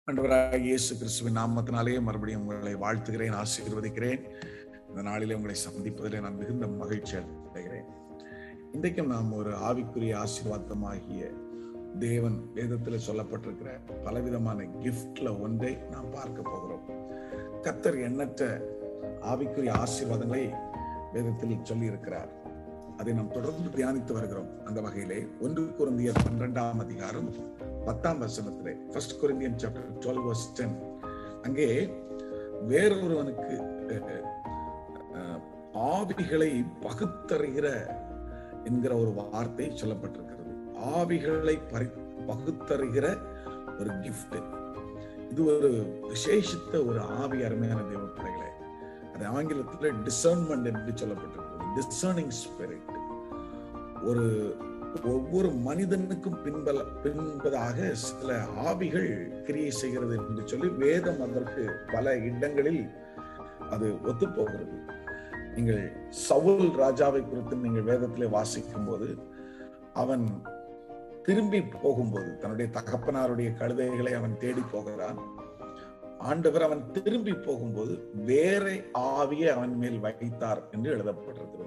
ஆண்டவராக இயேசு கிறிஸ்துவின் நாமத்தினாலே மறுபடியும் உங்களை வாழ்த்துகிறேன் ஆசீர்வதிக்கிறேன் இந்த நாளிலே உங்களை சந்திப்பதிலே நான் மிகுந்த மகிழ்ச்சி அடைகிறேன் இன்றைக்கும் நாம் ஒரு ஆவிக்குரிய ஆசீர்வாதமாகிய தேவன் வேதத்தில் சொல்லப்பட்டிருக்கிற பலவிதமான கிஃப்ட்ல ஒன்றை நாம் பார்க்க போகிறோம் கத்தர் எண்ணற்ற ஆவிக்குரிய ஆசீர்வாதங்களை வேதத்தில் சொல்லி இருக்கிறார் அதை நாம் தொடர்ந்து தியானித்து வருகிறோம் அந்த வகையிலே ஒன்று குருந்தியர் பன்னிரெண்டாம் அதிகாரம் பத்தாம் வசனத்திலே first Corinthian chapter twelve verse ten அங்கே வேறொருவனுக்கு அஹ், அஹ், ஆவிகளை பகுத்தறிகிற என்கிற ஒரு வார்த்தை சொல்லப்பட்டிருக்கிறது ஆவிகளை பறி பகுத்தறிகிற ஒரு கிஃப்ட் இது ஒரு விசேஷித்த ஒரு ஆவி அருமையான தேவ பிள்ளைகளே அது ஆங்கிலத்தில் டிசர்ன்மெண்ட் என்று சொல்லப்பட்டிருக்கிறது டிசர்னிங் ஸ்பிரிட் ஒரு ஒவ்வொரு மனிதனுக்கும் பின்பல பின்பதாக சில ஆவிகள் கிரியை செய்கிறது என்று சொல்லி வேதம் அதற்கு பல இடங்களில் அது ஒத்துப்போகிறது நீங்கள் சவுல் ராஜாவை குறித்து நீங்கள் வேதத்திலே வாசிக்கும் போது அவன் திரும்பி போகும்போது தன்னுடைய தகப்பனாருடைய கழுதைகளை அவன் தேடி போகிறான் ஆண்டவர் அவன் திரும்பி போகும்போது வேற ஆவியை அவன் மேல் வைத்தார் என்று எழுதப்பட்டிருக்கிறது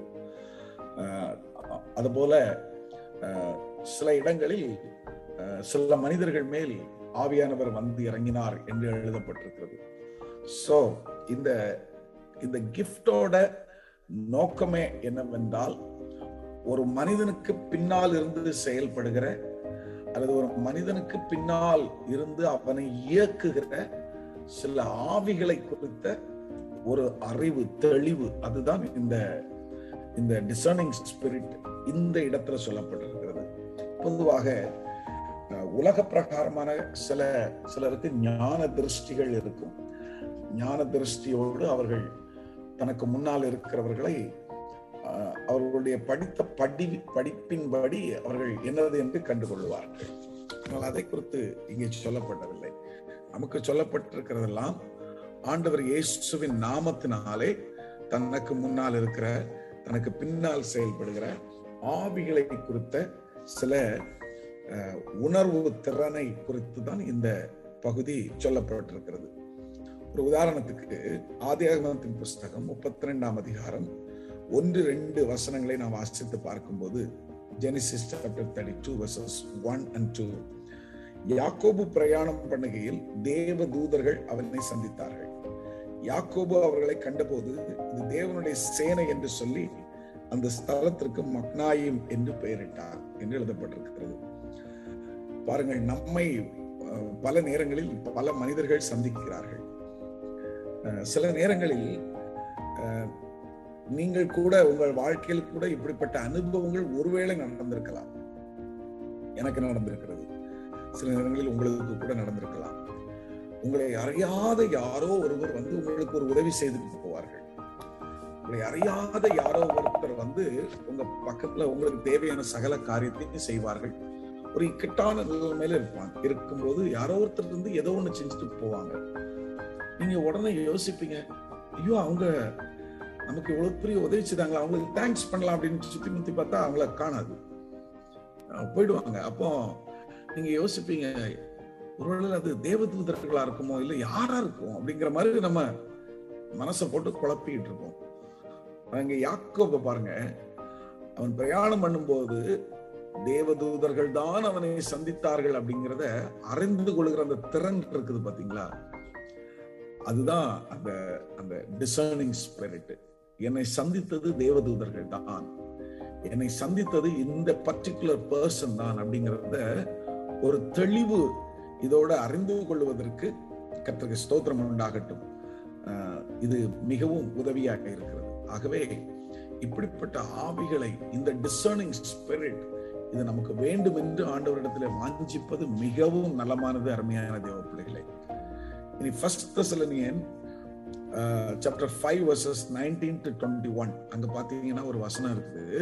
ஆஹ் அதுபோல ஆஹ் சில இடங்களில் ஆஹ் சில மனிதர்கள் மேல் ஆவியானவர் வந்து இறங்கினார் என்று எழுதப்பட்டிருக்கிறது சோ இந்த இந்த கிஃப்டோட நோக்கமே என்னவென்றால் ஒரு மனிதனுக்கு பின்னால் இருந்து செயல்படுகிற அல்லது ஒரு மனிதனுக்கு பின்னால் இருந்து அவனை இயக்குகிற சில ஆவிகளை குறித்த ஒரு அறிவு தெளிவு அதுதான் இந்த இந்த டிசர்னிங் ஸ்பிரிட் இந்த இடத்துல சொல்லப்பட்டிருக்கிறது பொதுவாக அஹ், உலக பிரகாரமான சில சிலருக்கு ஞான திருஷ்டிகள் இருக்கும் ஞான திருஷ்டியோடு அவர்கள் தனக்கு முன்னால் இருக்கிறவர்களை அஹ், அவர்களுடைய படித்த படி படிப்பின்படி அவர்கள் என்னது என்று கண்டுகொள்வார்கள் ஆனால் அதை குறித்து இங்கே சொல்லப்படவில்லை நமக்கு சொல்லப்பட்டிருக்கிறதெல்லாம் ஆண்டவர் இயேசுவின் நாமத்தினாலே தனக்கு முன்னால் இருக்கிற தனக்கு பின்னால் செயல்படுகிற ஆவிகளை குறித்த சில அஹ், உணர்வு திறனை குறித்து தான் இந்த பகுதி சொல்லப்பட்டிருக்கிறது ஒரு உதாரணத்துக்கு ஆதியாகமத்தின் புஸ்தகம் முப்பத்தி ரெண்டாம் அதிகாரம் ஒன்று ரெண்டு வசனங்களை நான் வாசித்து பார்க்கும்போது Genesis chapter thirty two verses one and two யாக்கோபு பிரயாணம் பண்ணுகையில் தேவ தூதர்கள் அவனை சந்தித்தார்கள் யாக்கோபு அவர்களை கண்டபோது இது தேவனுடைய சேனை என்று சொல்லி அந்த ஸ்தலத்திற்கு மக்னாயிம் என்று பெயரிட்டார் என்று எழுதப்பட்டிருக்கிறது பாருங்கள் நம்மை அஹ், பல நேரங்களில் பல மனிதர்கள் சந்திக்கிறார்கள் அஹ், சில நேரங்களில் அஹ், நீங்கள் கூட உங்கள் வாழ்க்கையில் கூட இப்படிப்பட்ட அனுபவங்கள் ஒருவேளை நடந்திருக்கலாம் எனக்கு நடந்திருக்கிறது சில நேரங்களில் உங்களுக்கு கூட நடந்திருக்கலாம் உங்களை அறியாத யாரோ ஒருவர் வந்து உங்களுக்கு ஒரு உதவி செய்துட்டு போவார்கள் உங்களை அறியாத யாரோ ஒருத்தர் வந்து உங்க பக்கத்துல உங்களுக்கு தேவையான சகல காரியத்தையும் செய்வார்கள் ஒரு இக்கட்டான நிலைமையில இருப்பாங்க இருக்கும்போது யாரோ ஒருத்தர் இருந்து ஏதோ ஒண்ணு செஞ்சுட்டு போவாங்க நீங்க உடனே யோசிப்பீங்க ஐயோ அவங்க நமக்கு இவ்வளவு பெரிய உதவி செய்தாங்களா அவங்களுக்கு தேங்க்ஸ் பண்ணலாம் அப்படின்னு சுத்தி முத்தி பார்த்தா அவங்கள காணாது அஹ் போயிடுவாங்க அப்போ நீங்க யோசிப்பீங்க ஒருவேளை அது தேவதூதர்களா இருக்குமோ இல்ல யாரா இருக்கும் அப்படிங்கிற மாதிரி நம்ம மனசை போட்டு குழப்பிக்கிட்டு இருப்போம் அங்க யாக்கோப பாருங்க அவன் பிரயாணம் பண்ணும்போது தேவதூதர்கள் தான் அவனை சந்தித்தார்கள் அப்படிங்கிறத அறிந்து கொள்கிற அந்த திறன் இருக்குது பாத்தீங்களா அதுதான் அந்த அந்த டிசர்னிங் ஸ்பிரிட் என்னை சந்தித்தது தேவதூதர்கள் தான் என்னை சந்தித்தது இந்த பர்டிகுலர் பர்சன் தான் அப்படிங்கிறத ஒரு தெளிவு இதோட அறிந்து கொள்வதற்கு கர்த்தருக்கு ஸ்தோத்திரம் உண்டாகட்டும் ஆஹ் இது மிகவும் உதவியாக இருக்கிறது ஆகவே இப்படிப்பட்ட ஆவிகளை இந்த டிசர்னிங் ஸ்பிரிட் இது நமக்கு வேண்டும் என்று ஆண்டவரிடத்தில் வாஞ்சிப்பது மிகவும் நலமானது அருமையான தேவ பிள்ளைகளை இனி first Thessalonian chapter five verses nineteen to twenty one அங்க பாத்தீங்கன்னா ஒரு வசனம் இருக்குது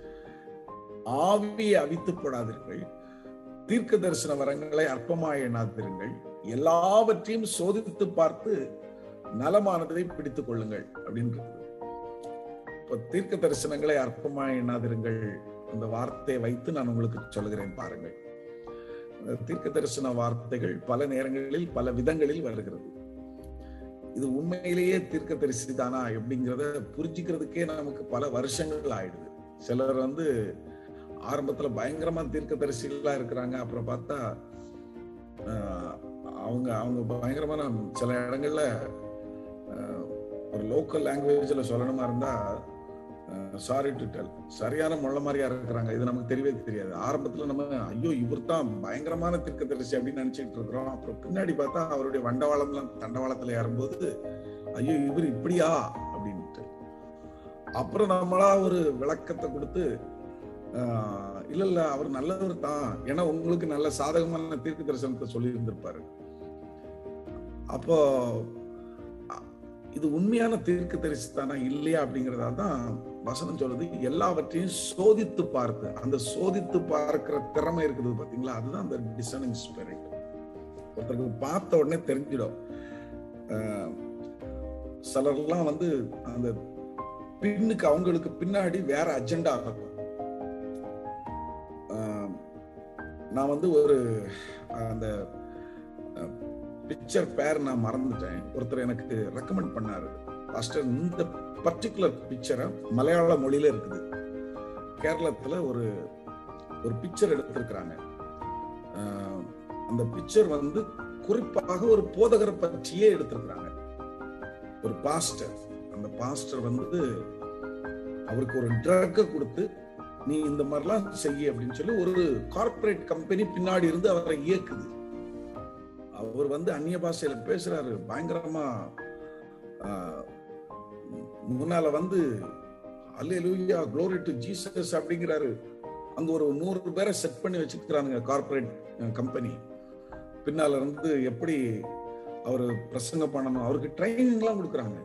ஆவியை அவித்து போடாதீர்கள் தீர்க்க தரிசன வரங்களை அற்பமாய் எண்ணாதிருங்கள் எல்லாவற்றையும் சோதித்து பார்த்து நலமானதை பிடித்துக் கொள்ளுங்கள் அப்படின்னு இருக்குது இப்ப தீர்க்க தரிசனங்களை அற்பமாய் எண்ணாதிருங்கள் அந்த வார்த்தையை வைத்து நான் உங்களுக்கு சொல்லுகிறேன் பாருங்கள் தீர்க்க தரிசன வார்த்தைகள் பல நேரங்களில் பல விதங்களில் வருகிறது இது உண்மையிலேயே தீர்க்க தரிசி தானா எப்படிங்கிறத புரிஞ்சுக்கிறதுக்கே நமக்கு பல வருஷங்கள் ஆயிடுது சிலர் வந்து ஆரம்பத்துல பயங்கரமா தீர்க்க தரிசிகளா இருக்கிறாங்க அப்புறம் பார்த்தா ஆஹ், அவங்க அவங்க பயங்கரமான சில இடங்கள்ல ஆஹ், ஒரு லோக்கல் லாங்குவேஜ்ல சொல்லணுமா இருந்தா சாரி டு டெல் சரியான முள்ள மாதிரியா இருக்கிறாங்க இது நமக்கு தெரியவே தெரியாது ஆரம்பத்துல நம்ம ஐயோ இவர் தான் பயங்கரமான தீர்க்கதரிசி அப்படின்னு நினைச்சிட்டு இருக்கிறோம் அப்புறம் பின்னாடி பார்த்தா அவருடைய வண்டவாளம்லாம் தண்டவாளத்துல ஏறும்போது ஐயோ இவர் இப்படியா அப்படின்ட்டு அப்புறம் நம்மளா ஒரு விளக்கத்தை கொடுத்து ஆஹ், இல்ல இல்ல அவர் நல்லவர் தான் ஏன்னா உங்களுக்கு நல்ல சாதகமான தீர்க்க தரிசனத்தை சொல்லி இருந்திருப்பாரு அப்போ அ- இது உண்மையான தீர்க்க தரிசி தானா இல்லையா அப்படிங்கறதா தான் வசனம் சொல்லுது எல்லாவற்றையும் சோதித்து பார்த்து அந்த சோதித்து பார்க்கிற திறமை இருக்குது பாத்தீங்களா அதுதான் அந்த டிசனிங் ஸ்பிரிட் ஒருத்தருக்கு பார்த்த உடனே தெரிஞ்சிடும் ஆஹ், சிலர்லாம் வந்து அந்த பின்னுக்கு அவங்களுக்கு பின்னாடி வேற அஜெண்டா இருக்கும் ஆஹ், நான் வந்து ஒரு அந்த பிக்சர் பேர் நான் மறந்துட்டேன் ஒருத்தர் எனக்கு ரெக்கமெண்ட் பண்ணாரு பாஸ்டர் இந்த பர்டிகுலர் பிக்சரை மலையாள மொழியில இருக்குது கேரளத்துல ஒரு ஒரு பிக்சர் எடுத்திருக்கிறாங்க ஆஹ், அந்த பிக்சர் வந்து குறிப்பாக ஒரு போதகரை பற்றியே எடுத்திருக்கிறாங்க ஒரு பாஸ்டர் அந்த பாஸ்டர் வந்து அவருக்கு ஒரு ட்ரக்கை கொடுத்து நீ இந்த மாதிரிலாம் செய்ய அப்படின்னு சொல்லி ஒரு கார்ப்பரேட் கம்பெனி பின்னாடி இருந்து அவரை இயக்குது அவர் வந்து அந்நிய பாஷையில பேசுறாரு பயங்கரமா ஆஹ், முன்னால வந்து அல்லேலூயா க்ளோரி டு ஜீசஸ் அப்படிங்கிறாரு அங்க ஒரு நூறு பேரை செட் பண்ணி வச்சுக்கிறானுங்க கார்ப்பரேட் கம்பெனி பின்னால இருந்து எப்படி அவர் பிரசங்கம் பண்ணணும் அவருக்கு ட்ரைனிங் எல்லாம் கொடுக்குறாங்க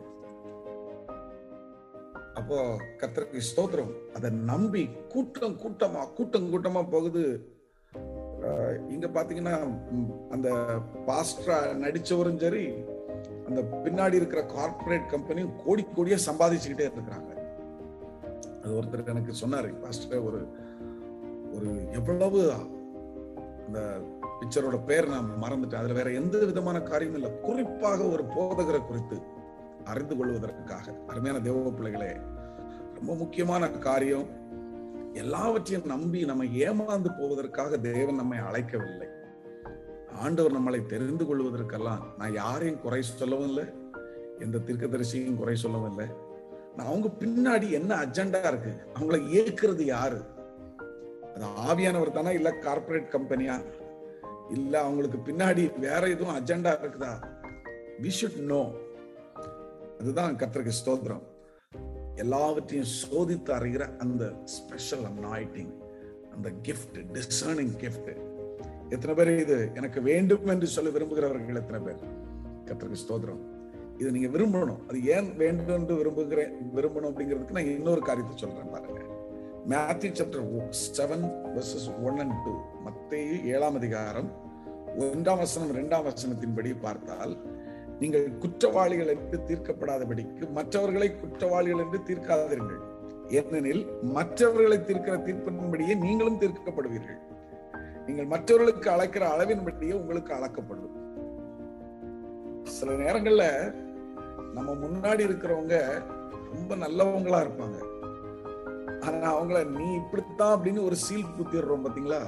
அப்போ கர்த்தருக்கு ஸ்தோத்திரம் அதை நம்பி கூட்டம் கூட்டமா கூட்டம் கூட்டமா போகுது ஆஹ் இங்க பாத்தீங்கன்னா ம், அந்த பாஸ்டரா நடிச்சவரும் சரி அந்த பின்னாடி இருக்கிற கார்ப்பரேட் கம்பெனியும் கோடி கோடியா சம்பாதிச்சுக்கிட்டே இருக்கிறாங்க அது ஒருத்தர் எனக்கு சொன்னாரு பாஸ்டர் ஒரு ஒரு எவ்வளவு அந்த பிக்சரோட பேர் நான் மறந்துட்டேன் அதுல வேற எந்த விதமான காரியமும் இல்லை குறிப்பாக ஒரு போதகரை குறித்து அறிந்து கொள்வதற்காக அருமையான தேவ பிள்ளைகளே ரொம்ப முக்கியமான காரியம் எல்லாவற்றையும் நம்பி நம்ம ஏமாந்து போவதற்காக தேவன் நம்மை அழைக்கவில்லை ஆண்டவர் நம்மளை தெரிந்து கொள்வதற்கெல்லாம் நான் யாரையும் குறை சொல்லவும் இல்லை எந்த தீர்க்கதரிசியும் குறை சொல்லவும் இல்லை நான் அவங்க பின்னாடி என்ன அஜெண்டா இருக்கு அவங்கள இயக்குறது யாரு அது ஆவியானவர் தானே இல்ல கார்ப்பரேட் கம்பெனியா இல்ல அவங்களுக்கு பின்னாடி வேற எதுவும் அஜெண்டா இருக்குதா வி ஷுட் நோ அதுதான் கர்த்தருக்கு ஸ்தோத்திரம் எல்லாவற்றையும் சோதித்து அறிகிற அந்த ஸ்பெஷல் அனாயிட்டிங் அந்த கிஃப்ட் டிசர்னிங் கிஃப்ட் எத்தனை பேர் இது எனக்கு வேண்டும் என்று சொல்ல விரும்புகிறவர்கள் எத்தனை பேர் கர்த்தருக்கு ஸ்தோத்திரம் இது நீங்க விரும்பணும் அது ஏன் வேண்டும் என்று விரும்புகிறேன் விரும்பணும் அப்படிங்கிறதுக்கு நான் இன்னொரு காரியத்தை சொல்றேன் பாருங்க Matthew chapter seven verses one and two மத்தேயு ஏழாம் அதிகாரம் ஒன்றாம் வசனம் இரண்டாம் வசனத்தின்படி பார்த்தால் நீங்கள் குற்றவாளிகள் என்று தீர்க்கப்படாதபடிக்கு மற்றவர்களை குற்றவாளிகள் என்று தீர்க்காதிருங்கள் ஏனெனில் மற்றவர்களை தீர்க்கிற தீர்ப்பின்படியே நீங்களும் தீர்க்கப்படுவீர்கள் நீங்கள் மற்றவர்களுக்கு அழைக்கிற அளவின்படியே உங்களுக்கு அளக்கப்படும் சில நேரங்கள்ல நம்ம முன்னாடி இருக்கிறவங்க ரொம்ப நல்லவங்களா இருப்பாங்க ஆனா அவங்கள நீ இப்படித்தான் அப்படின்னு ஒரு சீல் குத்திடுறோம் பாத்தீங்களா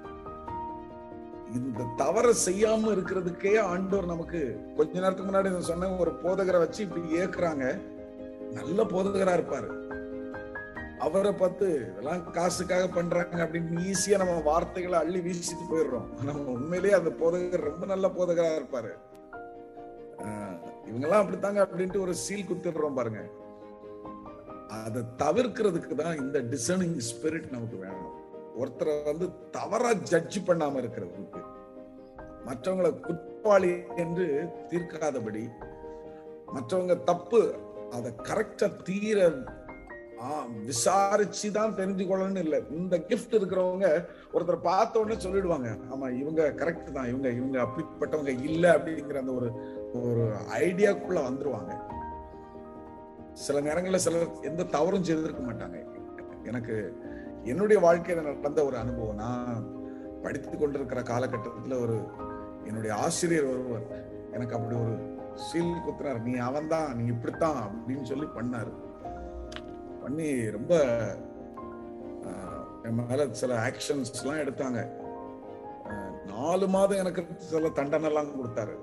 இந்த தவற செய்யாம இருக்கிறதுக்கே ஆண்டவர் நமக்கு கொஞ்ச நேரத்துக்கு முன்னாடி நான் சொன்ன ஒரு போதகரை வச்சு இப்படி ஏக்குறாங்க நல்ல போதகரா இருப்பாரு அவரை பார்த்து இதெல்லாம் காசுக்காக பண்றாங்க அப்படின்னு ஈஸியா நம்ம வார்த்தைகளை அள்ளி வீசிட்டு போயிடுறோம் நம்ம உண்மையிலேயே அந்த போதகர் ரொம்ப நல்ல போதகரா இருப்பாரு ஆஹ் இவங்கெல்லாம் அப்படித்தாங்க அப்படின்ட்டு ஒரு சீல் குத்திடுறோம் பாருங்க அதை தவிர்க்கிறதுக்கு தான் இந்த டிசர்னிங் ஸ்பிரிட் நமக்கு வேணும் ஒருத்தரை வந்து தவறா ஜட்ஜ் பண்ணாம இருக்கிறதுக்கு மற்றவங்களை குற்றவாளி என்று தீர்க்காதபடி மற்றவங்க தப்பு அதை கரெக்டா தீர விசாரிச்சு தான் தெரிஞ்சு கொள்ளணும்னு இல்லை இந்த கிஃப்ட் இருக்கிறவங்க ஒருத்தர் பார்த்த உடனே சொல்லிடுவாங்க ஆமா இவங்க கரெக்ட் தான் இவங்க இவங்க அப்படிப்பட்டவங்க இல்லை அப்படிங்கிற அந்த ஒரு ஒரு ஐடியாக்குள்ள வந்துருவாங்க சில நேரங்கள்ல சிலர் எந்த தவறும் செய்திருக்க மாட்டாங்க எனக்கு என்னுடைய வாழ்க்கையில நடந்த ஒரு அனுபவம் நான் படித்து கொண்டிருக்கிற காலகட்டத்தில் ஒரு என்னுடைய ஆசிரியர் ஒருவர் எனக்கு அப்படி ஒரு சீல் குத்துறாரு நீ அவன்தான் நீ இப்படித்தான் அப்படின்னு சொல்லி பண்ணாரு பண்ணி ரொம்ப ஆஹ், என் மேல சில ஆக்ஷன்ஸ் எல்லாம் எடுத்தாங்க ஆஹ், நாலு மாதம் எனக்கு சில தண்டனை எல்லாம் கொடுத்தாரு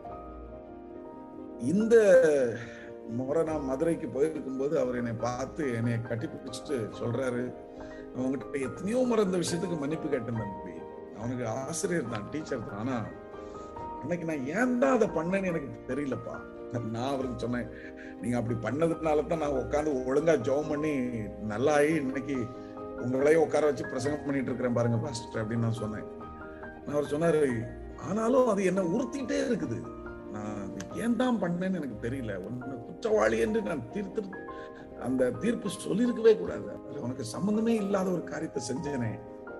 இந்த முறை நான் மதுரைக்கு போயிருக்கும் போது அவர் என்னை பார்த்து என்னை கட்டி பிடிச்சிட்டு சொல்றாரு "நான் உங்ககிட்ட எத்தனையோ முறை இந்த விஷயத்துக்கு மன்னிப்பு கேட்டேன் தம்பி அவனுக்கு ஆசிரியர் தான் டீச்சர் தான் ஆனா அன்னைக்கு நான் ஏன் தான் அதை பண்ணேன்னு எனக்கு தெரியலப்பா நான் அவருக்கு சொன்னேன் நீங்க அப்படி பண்ணதுனால தான் நான் உட்காந்து ஒழுங்கா ஜெபம் பண்ணி நல்லா ஆகி இன்னைக்கு உங்களையும் உட்கார வச்சு பிரசங்கம் பண்ணிட்டு இருக்கிறேன் பாருங்க பாஸ்டர் அப்படின்னு நான் சொன்னேன் நான் அவர் சொன்னாரு ஆனாலும் அது என்ன உறுத்திட்டே இருக்குது நான் அது ஏன் தான் பண்ணேன்னு எனக்கு தெரியல ஒன்னு குற்றவாளி என்று நான் தீர்த்து அந்த தீர்ப்பு சொல்லியிருக்கவே கூடாது அது உனக்கு சம்பந்தமே இல்லாத ஒரு காரியத்தை செஞ்சேனே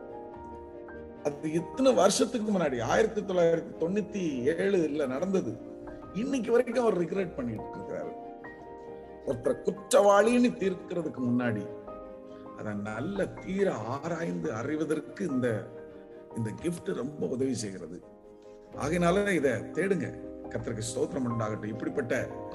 அது எத்தனை வருஷத்துக்கு முன்னாடி ஆயிரத்தி தொள்ளாயிரத்தி தொண்ணூத்தி ஏழுல நடந்தது இன்னைக்கு வரைக்கும் அவர் ரிக்ரெட் பண்ணிட்டு இருக்கிறாரு ஒருத்தர் குற்றவாளின்னு தீர்க்கிறதுக்கு முன்னாடி அதை நல்ல தீர ஆராய்ந்து அறிவதற்கு இந்த இந்த கிஃப்ட் ரொம்ப உதவி செய்கிறது ஆகையினால இதை தேடுங்க கர்த்தருக்கு ஸ்தோத்திரம் உண்டாகட்டும் இப்படிப்பட்ட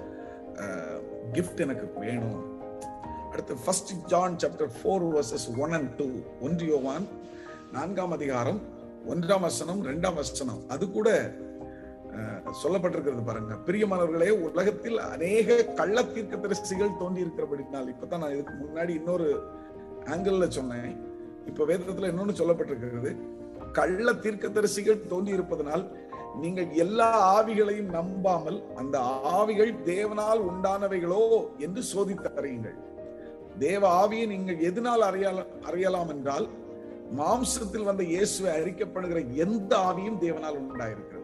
கிஃப்ட் எனக்கு வேணும் அடுத்து first John chapter four verses one and two ஒன்றியோவான் நான்காம் அதிகாரம் ஒன்றாம் வசனம் ரெண்டாம் வசனம் அது கூட அஹ், சொல்லப்பட்டிருக்கிறது பாருங்க பிரியமானவர்களே உலகத்தில் அநேக கள்ள தீர்க்கதரிசிகள் தோன்றி இருக்கிறபடினால் இப்பதான் நான் இதுக்கு முன்னாடி இன்னொரு ஆங்கிள் சொன்னேன் இப்ப வேதத்துல இன்னொன்னு சொல்லப்பட்டிருக்கிறது கள்ள தீர்க்கதரிசிகள் தோன்றி இருப்பதனால் நீங்கள் எல்லா ஆவிகளையும் நம்பாமல் அந்த ஆவிகள் தேவனால் உண்டானவைகளோ என்று சோதித்து அறியுங்கள் தேவ ஆவியை நீங்கள் எதனால் அறியலாம் அறியலாம் என்றால் மாம்சத்தில் வந்த இயேசுவை அறிக்கப்படுகிற எந்த ஆவியும் தேவனால் உண்டாயிருக்கிறது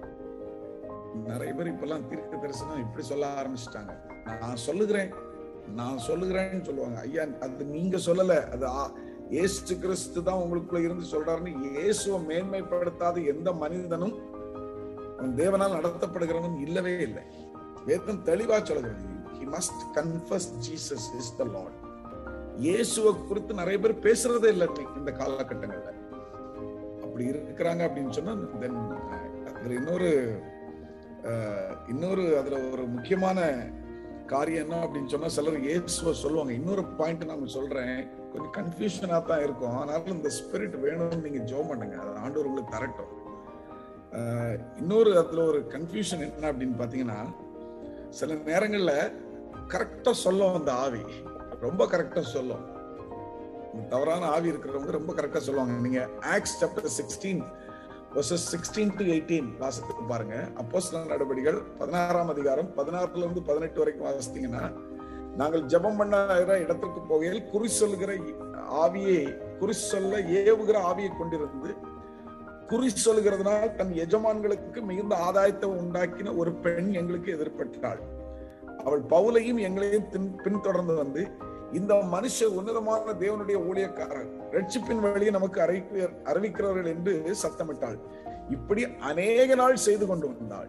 நிறைய பேர் இப்பெல்லாம் தீர்க்க தரிசனம் இப்படி சொல்ல ஆரம்பிச்சிட்டாங்க நான் சொல்லுகிறேன் நான் சொல்லுகிறேன்னு சொல்லுவாங்க ஐயா அது நீங்க சொல்லல அது ஆ- இயேசு கிறிஸ்து தான் உங்களுக்குள்ள இருந்து சொல்றாருன்னு இயேசுவை மேன்மைப்படுத்தாத எந்த மனிதனும் அவன் தேவனால் நடத்தப்படுகிறவன் இல்லவே இல்லை வேதம் தெளிவா சொல்கிறது he must confess jesus is the lord இயேசுவை குறித்து நிறைய பேர் பேசுறதே இல்லை இன்னைக்கு இந்த காலகட்டங்கள்ல அப்படி இருக்கிறாங்க அப்படின்னு சொன்னா then அதுல இன்னொரு அஹ், இன்னொரு அதுல ஒரு முக்கியமான காரியம் என்ன அப்படின்னு சொன்னா சிலர் இயேசுவை சொல்லுவாங்க இன்னொரு பாயிண்ட் நான் சொல்றேன் கொஞ்சம் கன்ஃபியூஷனா தான் இருக்கும் ஆனாலும் இந்த ஸ்பிரிட் வேணும்னு நீங்க ஜோம் பண்ணுங்க அது ஆண்டவர் உங்களுக்கு தரட்டும் அஹ், இன்னொரு அதுல ஒரு கன்ஃபியூஷன் என்ன அப்படின்னு பாத்தீங்கன்னா சில நேரங்கள்ல கரெக்டா சொல்லும் அந்த ஆவி ரொம்ப கரெக்டா சொல்லும் இந்த தவறான ஆவி இருக்கிறவங்க ரொம்ப கரெக்டா சொல்லுவாங்க நீங்க Acts chapter sixteen verses sixteen to eighteen வாசத்துக்கு பாருங்க அப்போஸ்தலர் நடவடிக்கைகள் பதினாறாம் அதிகாரம் பதினாறுல இருந்து பதினெட்டு வரைக்கும் வாசித்தீங்கன்னா நாங்கள் ஜெபம் பண்ணுகிற இடத்திற்கு போகையில் குறி சொல்லுகிற ஆவியை குறி சொல்ல ஏவுகிற ஆவியை கொண்டிருந்து குறி சொல்லுகிறதுனால் தன் எஜமான்களுக்கு மிகுந்த ஆதாயத்தை உண்டாக்கின ஒரு பெண் எங்களுக்கு எதிர்பட்டாள் அவள் பவுலையும் எங்களையும் பின் பின்தொடர்ந்து வந்து இந்த மனுஷர் உன்னதமான தேவனுடைய ஊழியக்காரர் ரட்சிப்பின் வழியை நமக்கு அறிவிக்க அறிவிக்கிறவர்கள் என்று சத்தமிட்டாள் இப்படி அநேக நாள் செய்து கொண்டு வந்தாள்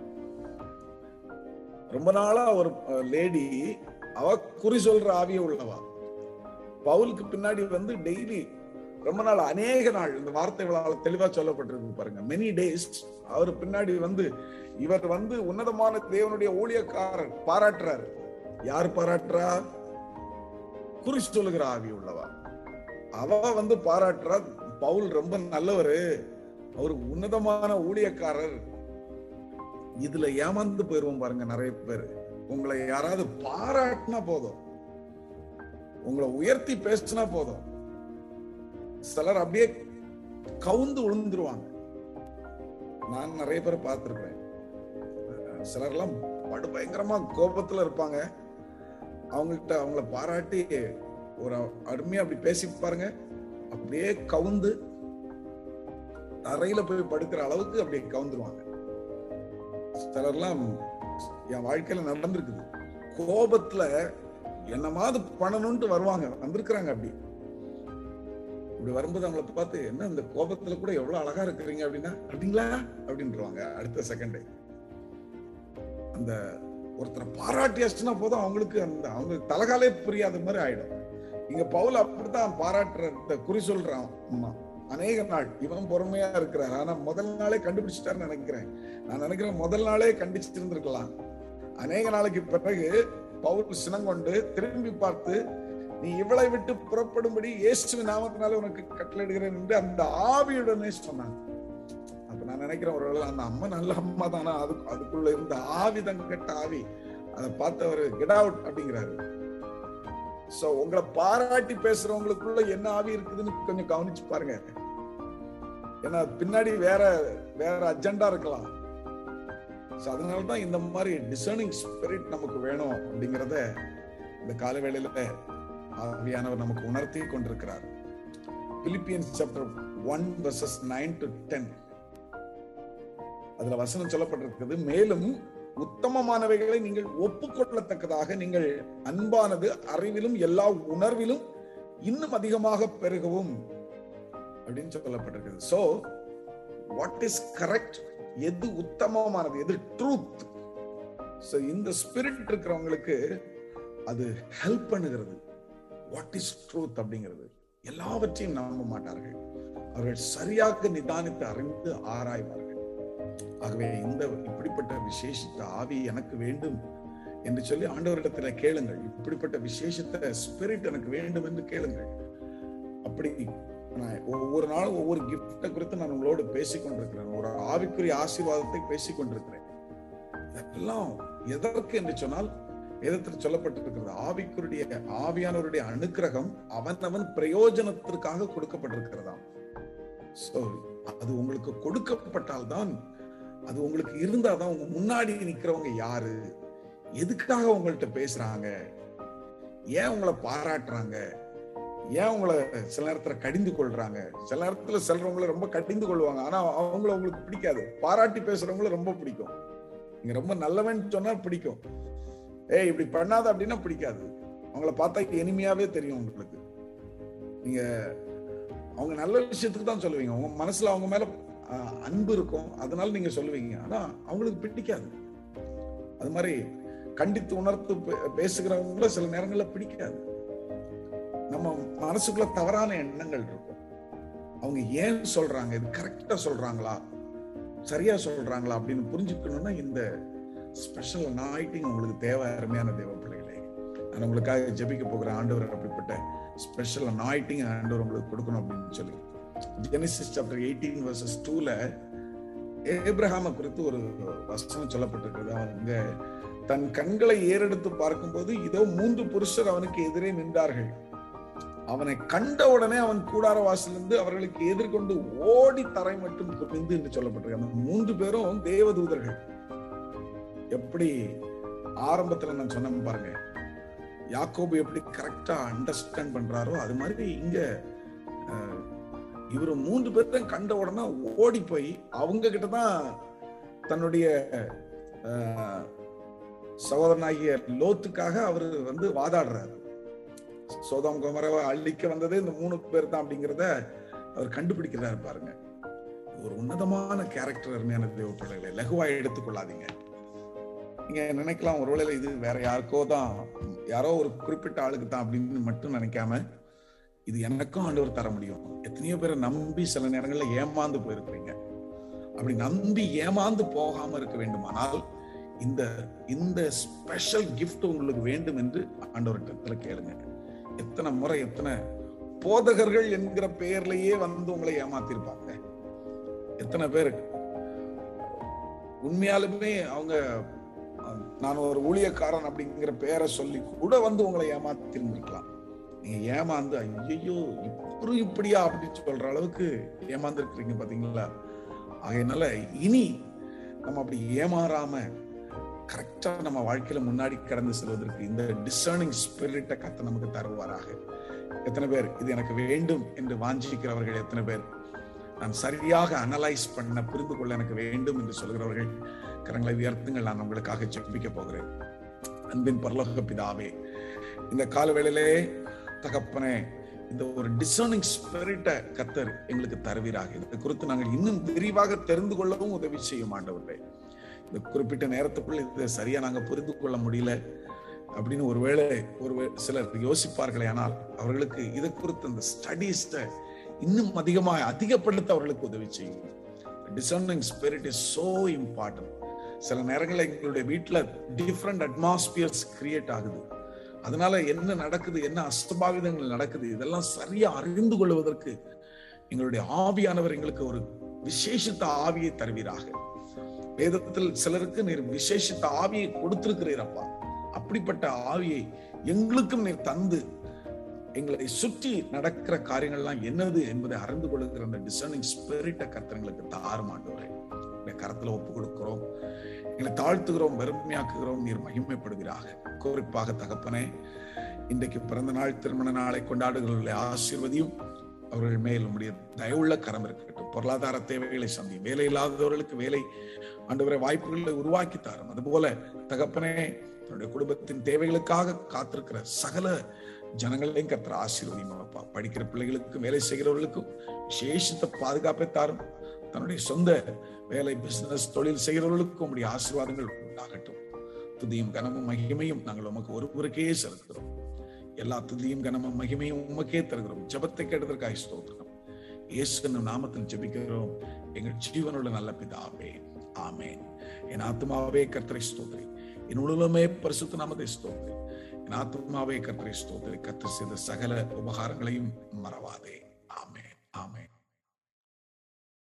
ரொம்ப நாளா ஒரு லேடி அவ குறி சொல்ற ஆவிய உள்ளவா பவுலுக்கு பின்னாடி வந்து டெய்லி ரொம்ப நாள் அநேக நாள் இந்த வார்த்தைகளால் தெளிவா சொல்லப்பட்டிருக்கு பாருங்க மெனி டேஸ் அவர் பின்னாடி வந்து இவர் வந்து உன்னதமான தேவனுடைய ஊழியக்காரர் பாராட்டுறாரு யார் பாராட்டுறா குறி சொல்லுகிற ஆவி உள்ளவா அவ வந்து பாராட்டுறா பவுல் ரொம்ப நல்லவரு அவர் உன்னதமான ஊழியக்காரர் இதுல ஏமாந்து போயிருவோம் பாருங்க நிறைய பேர் உங்களை யாராவது பாராட்டினா போதும் உங்களை உயர்த்தி பேசினா போதும் சிலர் அப்படியே கவுந்து விழுந்துருவாங்க நான் நிறைய பேர் பார்த்திருக்கிறேன் சிலர்லாம் படு பயங்கரமா கோபத்துல இருப்பாங்க அவங்க கிட்ட அவங்கள பாராட்டி ஒரு அருமையா அப்படி பேசி பாருங்க அப்படியே கவுந்து தரையில போய் படுக்கிற அளவுக்கு அப்படியே கவுந்துருவாங்க சிலர்லாம் என் வாழ்க்கையில நடந்திருக்குது கோபத்துல என்னமாவது பண்ணணும்ட்டு வருவாங்க வந்திருக்கிறாங்க அப்படி இப்படி வரும்போது அவங்கள பார்த்து என்ன இந்த கோபத்துல கூட எவ்வளவு அழகா இருக்கிறீங்க அப்படின்னா அப்படிங்களா அப்படின்றவாங்க அடுத்த செகண்டே அந்த ஒருத்தரை பாராட்டியாச்சுன்னா போதும் அவங்களுக்கு அந்த அவங்க தலகாலே புரியாத மாதிரி ஆயிடும் இங்க பவுல் அப்படித்தான் பாராட்டுற இந்த குறி சொல்றான் அம்மா அநேக நாள் இவன் பொறுமையா இருக்கிறார் ஆனா முதல் நாளே கண்டுபிடிச்சிட்டாருன்னு நினைக்கிறேன் நான் நினைக்கிறேன் முதல் நாளே கண்டிச்சு இருந்திருக்கலாம் அநேக நாளைக்கு பிறகு பவுல் சினங்கொண்டு திரும்பி பார்த்து நீ இவளை விட்டு புறப்படும்படி இயேசு நாமத்தினால உனக்கு கட்டளையிடுகிறேன் என்று அந்த ஆவியுடனே சொன்னான் அப்ப நான் நினைக்கிறேன் ஒரு அந்த அம்மா நல்ல அம்மா தானா அது அதுக்குள்ள இருந்த ஆவி தான் கெட்ட ஆவி அதை பார்த்து அவரு கெட் அவுட் அப்படிங்கிறாரு சோ உங்களை பாராட்டி பேசுறவங்களுக்குள்ள என்ன ஆவி இருக்குதுன்னு கொஞ்சம் கவனிச்சு பாருங்க ஏன்னா பின்னாடி வேற வேற அஜெண்டா இருக்கலாம் சோ அதனாலதான் இந்த மாதிரி டிசர்னிங் ஸ்பிரிட் நமக்கு வேணும் அப்படிங்கிறத இந்த காலவேளையில ஆவியானவர் நமக்கு உணர்த்தி கொண்டிருக்கிறார் Philippians chapter one verses nine to ten அதுல வசனம் சொல்லப்பட்டிருக்கிறது மேலும் உத்தமமானவைகளை நீங்கள் ஒப்புக்கொள்ளத்தக்கதாக நீங்கள் அன்பானது அறிவிலும் எல்லா உணர்விலும் இன்னும் அதிகமாக பெருகவும் அப்படின்னு சொல்லப்பட்டிருக்கிறது சோ வாட் இஸ் கரெக்ட் எது உத்தமமானது எது ட்ரூத் சோ இந்த ஸ்பிரிட் இருக்கிறவங்களுக்கு அது ஹெல்ப் பண்ணுகிறது வாட் இஸ் ட்ரூத் அப்படிங்கிறது எல்லாவற்றையும் நம்ப மாட்டார்கள் அவர்கள் சரியாக நிதானித்து அறிந்து ஆராய்வார்கள் ஆகவே இந்த இப்படிப்பட்ட விசேஷித்த ஆவி எனக்கு வேண்டும் என்று சொல்லி ஆண்டவரிடத்துல கேளுங்கள் இப்படிப்பட்ட விசேஷத்த ஸ்பிரிட் எனக்கு வேண்டும் என்று கேளுங்கள் அப்படி நான் ஒவ்வொரு நாளும் ஒவ்வொரு கிஃப்டை குறித்து நான் உங்களோடு பேசிக் கொண்டிருக்கிறேன் ஒரு ஆவிக்குரிய ஆசீர்வாதத்தை பேசிக் கொண்டிருக்கிறேன் இதெல்லாம் எதற்கு என்று சொன்னால் வேதத்தில் சொல்லப்பட்டிருக்கிறது ஆவிக்குரிய ஆவியானவருடைய அனுக்கிரகம் அவனவன் பிரயோஜனத்திற்காக கொடுக்கப்பட்டிருக்கிறதாம் சோ அது உங்களுக்கு கொடுக்கப்பட்டால்தான் அது உங்களுக்கு இருந்தாதான் உங்க முன்னாடி நிக்கிறவங்க யாரு எதுக்காக உங்கள்ட்ட பேசுறாங்க ஏன் உங்களை பாராட்டுறாங்க ஏன் உங்களை சில நேரத்துல கடிந்து கொள்றாங்க சில நேரத்துல சிலரவங்களை ரொம்ப கடிந்து கொள்வாங்க ஆனா அவங்கள உங்களுக்கு பிடிக்காது பாராட்டி பேசுறவங்கள ரொம்ப பிடிக்கும் நீங்க ரொம்ப நல்லவன் சொன்னா பிடிக்கும் ஏய் இப்படி பண்ணாத அப்படின்னா பிடிக்காது அவங்கள பார்த்தா இனிமையாவே தெரியும் உங்களுக்கு நீங்க அவங்க நல்ல விஷயத்துக்கு தான் சொல்லுவீங்க உங்க மனசுல அவங்க மேல அன்பு இருக்கும் அதனால நீங்க சொல்லுவீங்க ஆனா அவங்களுக்கு பிடிக்காது அது மாதிரி கண்டித்து உணர்த்து பேசுகிறவங்கள சில நேரங்கள்ல பிடிக்காது நம்ம மனசுக்குள்ள தவறான எண்ணங்கள் இருக்கும் அவங்க ஏன் சொல்றாங்க இது கரெக்டா சொல்றாங்களா சரியா சொல்றாங்களா அப்படின்னு புரிஞ்சுக்கணும்னா இந்த ஸ்பெஷல் நாய்ட்டிங் உங்களுக்கு தேவை அருமையான தேவ பிள்ளைகளே நான் உங்களுக்காக ஜெபிக்க போகிற ஆண்டவர் அப்படிப்பட்ட ஸ்பெஷல் நாய்ட்டிங் ஆண்டவர் உங்களுக்கு கொடுக்கணும் அப்படின்னு சொல்லி ஜெனிசிஸ் சாப்டர் எயிட்டீன் வர்சஸ் டூல ஏப்ரஹாம குறித்து ஒரு வசனம் சொல்லப்பட்டிருக்கிறது அவங்க தன் கண்களை ஏறெடுத்து பார்க்கும்போது இதோ மூன்று புருஷர் அவனுக்கு எதிரே நின்றார்கள் அவனை கண்ட உடனே அவன் கூடார வாசலிருந்து அவர்களுக்கு எதிர்கொண்டு ஓடி தரை மட்டும் குறைந்து என்று சொல்லப்பட்டிருக்கு அந்த மூன்று பேரும் தேவதூதர்கள் எப்படி ஆரம்பத்துல நான் சொன்னேன் பாருங்க யாக்கோபு எப்படி கரெக்டா அண்டர்ஸ்டாண்ட் பண்றாரோ அது மாதிரி இங்க இவர் மூன்று பேர்த்தையும் கண்ட உடனே ஓடி போய் அவங்க கிட்டதான் தன்னுடைய சகோதரனாகிய லோத்துக்காக அவர் வந்து வாதாடுறாரு சோதம் குமரவை அள்ளிக்க வந்ததே இந்த மூணு பேர் தான் அப்படிங்கிறத அவர் கண்டுபிடிக்கிறாரு பாருங்க ஒரு உன்னதமான கேரக்டர் அருமையான தேவ பிள்ளைகளை லகுவா எடுத்துக்கொள்ளாதீங்க நீங்க நினைக்கலாம் ஒருவேளை இது வேற யாருக்கோ தான் யாரோ ஒரு குறிப்பிட்ட ஆளுக்கு தான் அப்படின்னு மட்டும் நினைக்காம இது எனக்கும் ஆண்டவர் தர முடியும் எத்தனையோ பேரை நம்பி சில நேரங்கள்ல ஏமாந்து போயிருக்கிறீங்க அப்படி நம்பி ஏமாந்து போகாம இருக்க வேண்டுமானால் இந்த இந்த ஸ்பெஷல் கிஃப்ட் உங்களுக்கு வேண்டும் என்று ஆண்டவர்கிட்ட கேளுங்க எத்தனை முறை எத்தனை போதகர்கள் என்கிற பெயர்லயே வந்து உங்களை ஏமாத்திருப்பாங்க எத்தனை பேர் உண்மையாலுமே அவங்க நான் ஒரு ஊழியக்காரன் அப்படிங்கிற பெயரை சொல்லி கூட வந்து உங்களை ஏமாத்திருந்திருக்கலாம் நீங்க ஏமாந்து ஐயோ இப்படி இப்படியா அப்படின்னு சொல்ற அளவுக்கு ஏமாந்து இருக்கிறீங்க பாத்தீங்களா ஆகையினால இனி நம்ம அப்படி ஏமாறாம கரெக்டா நம்ம வாழ்க்கையில முன்னாடி கடந்து செல்வதற்கு இந்த டிசர்னிங் ஸ்பிரிட்டை கத்த நமக்கு தருவாராக எத்தனை பேர் இது எனக்கு வேண்டும் என்று வாஞ்சிக்கிறவர்கள் எத்தனை பேர் நான் சரியாக அனலைஸ் பண்ண புரிந்து கொள்ள எனக்கு வேண்டும் என்று சொல்கிறவர்கள் கரங்களை உயர்த்துங்கள் நான் உங்களுக்காக ஜெபிக்க போகிறேன் அன்பின் பரலோக பிதாவே இந்த கால வேளையிலே தகப்பனே இந்த ஒரு டிசர்னிங் ஸ்பிரிட்டை கத்தர் எங்களுக்கு தருவீராக இது குறித்து நாங்கள் இன்னும் விரிவாக தெரிந்து கொள்ளவும் உதவி செய்ய மாட்டவர்களே இந்த குறிப்பிட்ட நேரத்துக்குள்ள இதை சரியா நாங்க புரிந்து கொள்ள முடியல அப்படின்னு ஒருவேளை ஒரு சிலர் யோசிப்பார்களே ஆனால் அவர்களுக்கு இது குறித்து அந்த ஸ்டடீஸ இன்னும் அதிகமாக அதிகப்படுத்த அவர்களுக்கு உதவி செய்யும் discerning spirit is so important சில நேரங்களில் எங்களுடைய வீட்டில் டிஃப்ரெண்ட் அட்மாஸ்பியர்ஸ் கிரியேட் ஆகுது அதனால என்ன நடக்குது என்ன அஸ்தபாவிதங்கள் நடக்குது இதெல்லாம் சரியா அறிந்து கொள்வதற்கு எங்களுடைய ஆவியானவர் எங்களுக்கு ஒரு விசேஷித்த ஆவியை தருவீராக வேதத்தில் சிலருக்கு நீர் விசேஷித்த ஆவியை கொடுத்திருக்கிறீர் அப்பா அப்படிப்பட்ட ஆவியை எங்களுக்கும் நீர் தந்து எங்களை சுற்றி நடக்கிற காரியங்கள்லாம் என்னது என்பதை அறிந்து கொள்கிற அந்த டிசர்னிங் ஸ்பிரிட்டை கர்த்தங்களுக்கு தாறுமாண்டுவரேன் இந்த கரத்துல ஒப்பு கொடுக்கிறோம் எங்களை தாழ்த்துகிறோம் வெறுமையாக்குகிறோம் நீர் மகிமைப்படுவீராக குறிப்பாக தகப்பனே இன்றைக்கு பிறந்த நாள் திருமண நாளை கொண்டாடுகிறவர்களை ஆசீர்வதியும் அவர்கள் மேல் உடைய தயவுள்ள கரம் இருக்கட்டும் பொருளாதார தேவைகளை சந்தி வேலை இல்லாதவர்களுக்கு வேலை ஆண்டவரை வாய்ப்புகளை உருவாக்கி தாரும் அதுபோல தகப்பனே தன்னுடைய குடும்பத்தின் தேவைகளுக்காக காத்திருக்கிற சகல ஜனங்களையும் கத்திர ஆசீர்வதியும் அப்பா படிக்கிற பிள்ளைகளுக்கும் வேலை செய்கிறவர்களுக்கும் விசேஷித்த பாதுகாப்பை தாரும் தன்னுடைய சொந்த வேலை பிசினஸ் தொழில் செய்கிறவர்களுக்கும் உடைய ஆசீர்வாதங்கள் உண்டாகட்டும் துதியும் கனமும் மகிமையும் நாங்கள் உமக்கு ஒருவருக்கே செலுத்துகிறோம் எல்லா துதியும் கனமும் மகிமையும் உமக்கே தருகிறோம் ஜபத்தை கேட்டதற்காக ஸ்தோத்திரம் இயேசு என்னும் நாமத்தில் ஜெபிக்கிறோம் எங்கள் ஜீவனுள்ள நல்ல பிதாவே ஆமேன் என் ஆத்மாவே கர்த்தரை ஸ்தோத்திரி என் உடலுமே பரிசுத்த நாமத்தை ஸ்தோத்திரி என் ஆத்மாவே கர்த்தரை ஸ்தோத்திரி கர்த்தர் செய்த சகல உபகாரங்களையும் மறவாதே ஆமேன் ஆமேன்